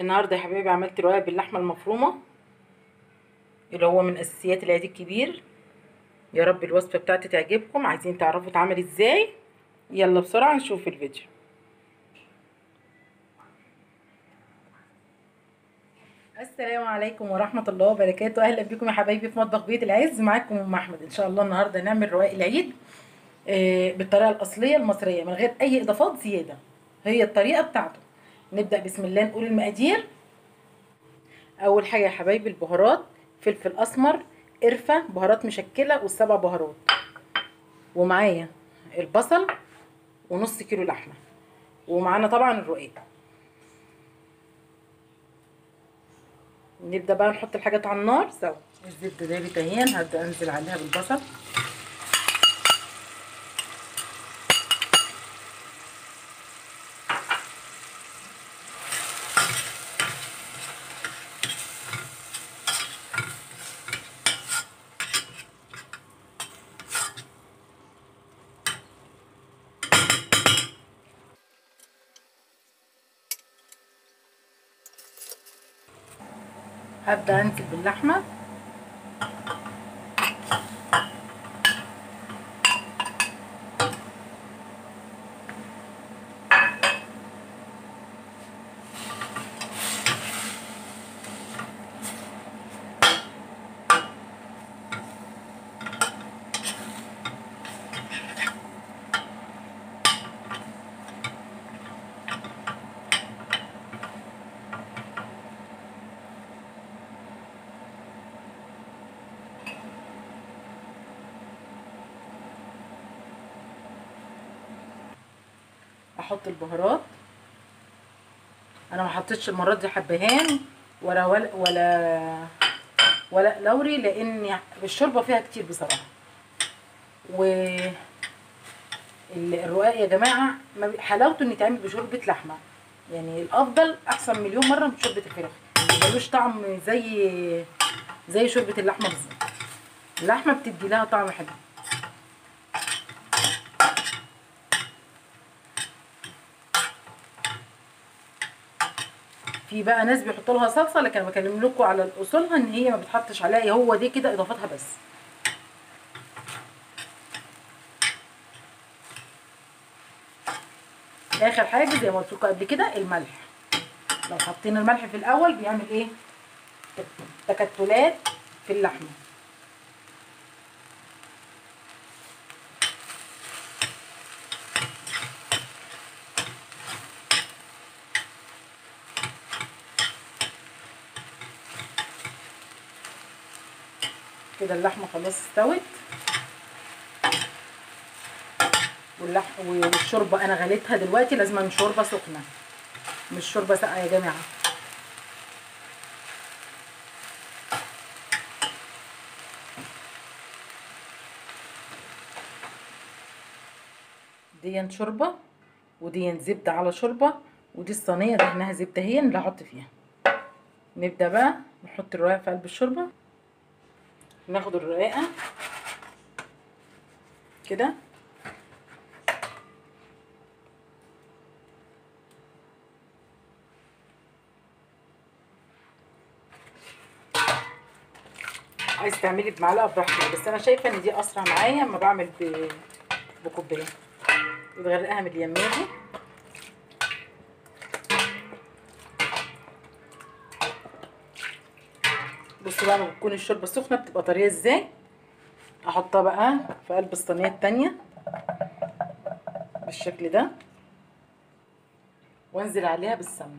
النهارده يا حبايبي عملت رقاق باللحمه المفرومه اللي هو من اساسيات العيد الكبير يا رب الوصفه بتاعتي تعجبكم عايزين تعرفوا اتعمل ازاي يلا بسرعه نشوف الفيديو السلام عليكم ورحمه الله وبركاته اهلا بكم يا حبايبي في مطبخ بيت العز معاكم ام احمد ان شاء الله النهارده نعمل رقاق العيد آه، بالطريقه الاصليه المصريه من غير اي اضافات زياده هي الطريقه بتاعته نبدا بسم الله نقول المقادير اول حاجه يا حبايبي البهارات فلفل اسمر قرفه بهارات مشكله والسبع بهارات ومعايا البصل ونص كيلو لحمه ومعانا طبعا الرقاق نبدا بقى نحط الحاجات على النار سوا الزبده دابت اهي هبدا انزل عليها بالبصل هبدا انزل باللحمه احط البهارات انا ما حطيتش المره دي حبهان ولا ولا ولا ولا لوري لان الشوربه فيها كتير بصراحه و الرقاق يا جماعه حلاوته ان يتعمل بشوربه لحمه يعني الافضل احسن مليون مره من شوربه الفراخ ملوش طعم زي زي شوربه اللحمه بالظبط اللحمه بتدي لها طعم حلو في بقى ناس بيحطوا لها صلصه لكن انا بكلم لكم على اصولها ان هي ما بتحطش عليها هو دي كده اضافتها بس اخر حاجه زي ما قلت لكم قبل كده الملح لو حطينا الملح في الاول بيعمل ايه تكتلات في اللحمه كده اللحمه خلاص استوت واللح والشوربه انا غليتها دلوقتي لازم من شوربه سخنه مش شوربه ساقعه يا جماعه دي شوربه ودي زبده على شوربه ودي الصينيه دهنها زبده هي اللي هحط فيها نبدا بقى نحط الرقاق في قلب الشوربه ناخد الرقاقه كده عايز تعملي بمعلقه براحتك بس انا شايفه ان دي اسرع معايا اما بعمل بكوبايه بغرقها من اليمين دي بصوا بقى لما بتكون الشوربه سخنه بتبقى طريه ازاي احطها بقى في قلب الصينيه التانية بالشكل ده وانزل عليها بالسمنه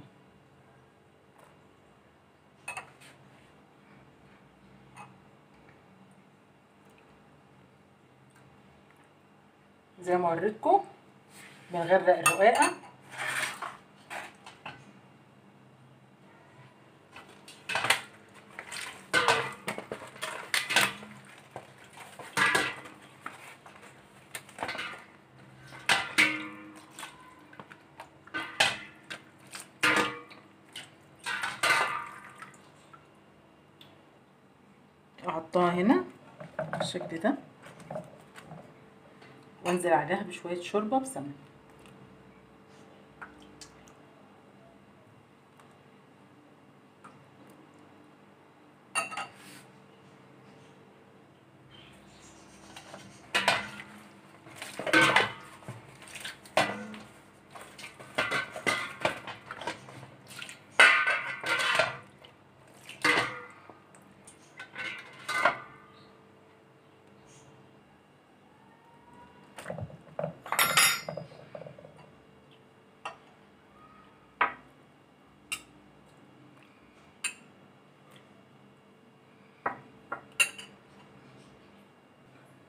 زي ما وريتكم بنغرق الرقاقه احطها هنا بالشكل ده وانزل عليها بشويه شوربه بسمنه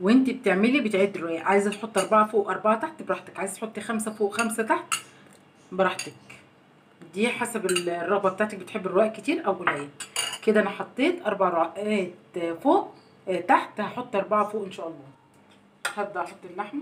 وانت بتعملي بتعدي الرقاق عايزه تحطي اربعه فوق اربعه تحت براحتك عايزه تحطي خمسه فوق خمسه تحت براحتك دي حسب الرغبه بتاعتك بتحب الرقاق كتير او قليل كده انا حطيت اربع رقات فوق آه، تحت هحط اربعه فوق ان شاء الله هبدا احط اللحمه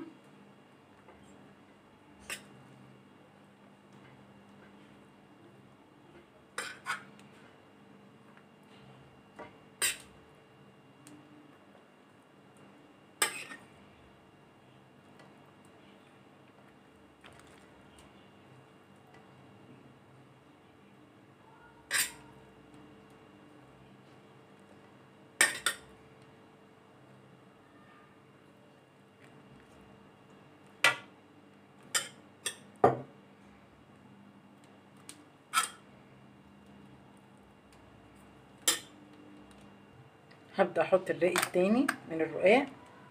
هبدا احط الرق التاني من الرقاق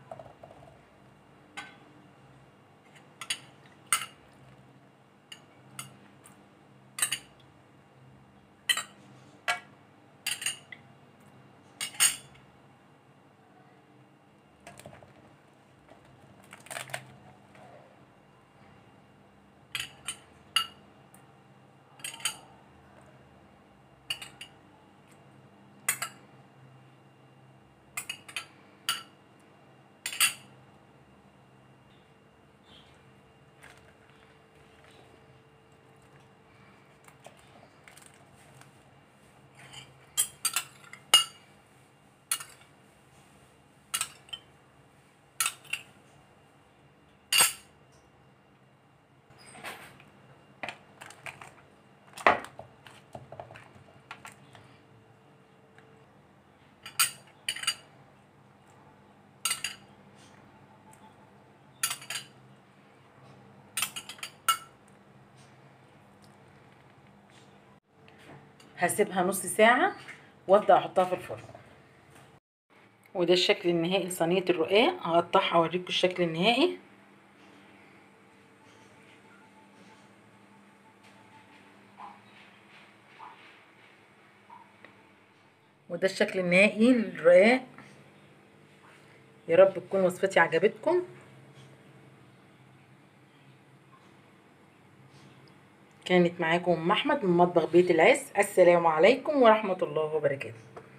هسيبها نص ساعة وابدأ احطها في الفرن وده الشكل النهائي لصينية الرقاق هقطعها اوريكم الشكل النهائي وده الشكل النهائي للرقاق يا رب تكون وصفتي عجبتكم كانت معاكم ام احمد من مطبخ بيت العز السلام عليكم ورحمه الله وبركاته